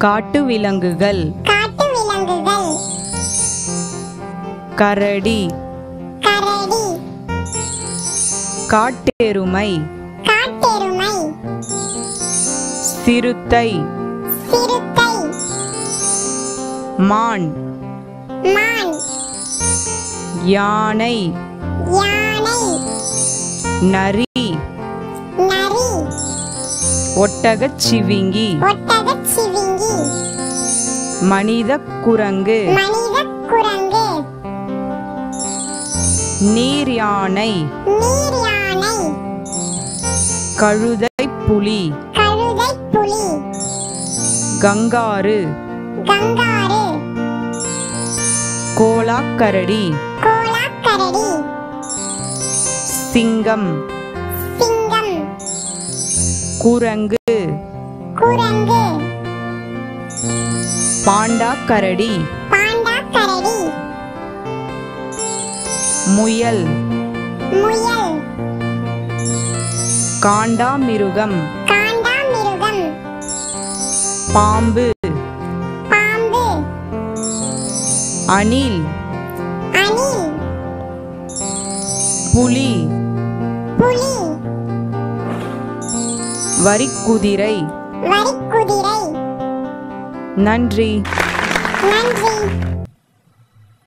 காட்டு விலங்குகள் காட்டு விலங்குகள் கரடி கரடி காட்டெருமை காட்டெருமை சிறுத்தை சிறுத்தை மான் மான் யானை யானை நரி நரி ஒட்டகச் சிவிங்கி ஒட்டகச் சிவிங்கி மனித குரங்கு மனிதக் குரங்கு நீர் யானை நீர் யானை கழுதை புலி கழுதைப் புலி கங்காரு கங்காரு கோலாக்கரடி கோலாக்கரடி சிங்கம் சிங்கம் குரங்கு குரங்கு பாண்டாக்கரடி பாண்டாக்கரடி முயல் முயல் காண்டாமிருகம் காண்டாமிருகம் பாம்பு பாம்பு அணில் அணில் புலி புலி வரிக்குதிரை வரிக்குதிரை நன்றி நன்றி